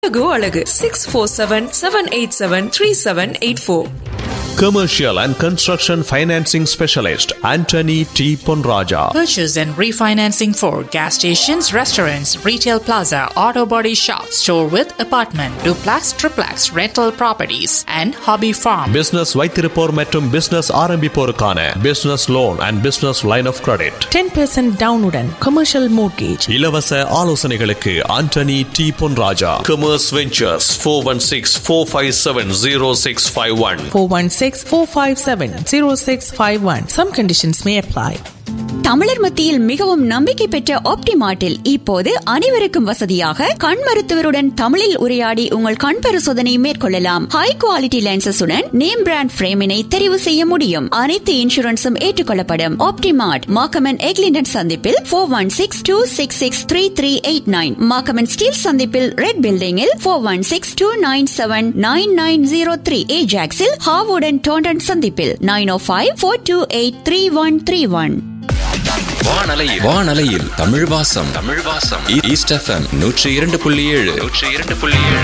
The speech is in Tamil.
அழகு அழகு six four seven seven eight seven three seven eight four Commercial and Construction Financing Specialist Anthony T. Ponraja. Purchase and refinancing for gas stations, restaurants, retail plaza, auto body shop, store with apartment, duplex, triplex, rental properties, and hobby farm. Business வைத்திருப்போர் மற்றும் பிசினஸ் ஆரம்பிப்போருக்கான business loan and business line of credit ten percent டவுனுடன் கமர்ஷியல் மோர்கேஜ் இலவச ஆலோசனைகளுக்கு Antony T Ponraja commerce ventures four one six four five seven zero six five one four one six four five seven zero six five one some conditions may apply தமிழர் மத்தியில் மிகவும் நம்பிக்கை பெற்ற ஆப்டிமார்ட்டில் இப்போது அனைவருக்கும் வசதியாக கண் மருத்துவருடன் தமிழில் உரையாடி உங்கள் கண் பரிசோதனை மேற்கொள்ளலாம் ஹை குவாலிட்டி லென்சஸுடன் நேம் பிராண்ட் பிரேமினை தெரிவு செய்ய முடியும் அனைத்து இன்சூரன்ஸும் ஏற்றுக்கொள்ளப்படும் ஆப்டிமார்ட் மாக்கமன் எக்லிண்டன் சந்திப்பில் four one six two six six three three eight nine Markham Steeles சந்திப்பில் ரெட் பில்டிங்கில் four one six two nine seven nine nine zero three ஏஜாக்ஸில் ஹாவுடன் டோண்டன் சந்திப்பில் nine O five four two eight three one three one வானலையில் வானலையில் தமிழ் வாசம் தமிழ் வாசம் ஈஸ்ட் எஃப்எம் நூற்றி இரண்டு புள்ளி ஏழு நூற்றி இரண்டு புள்ளி ஏழு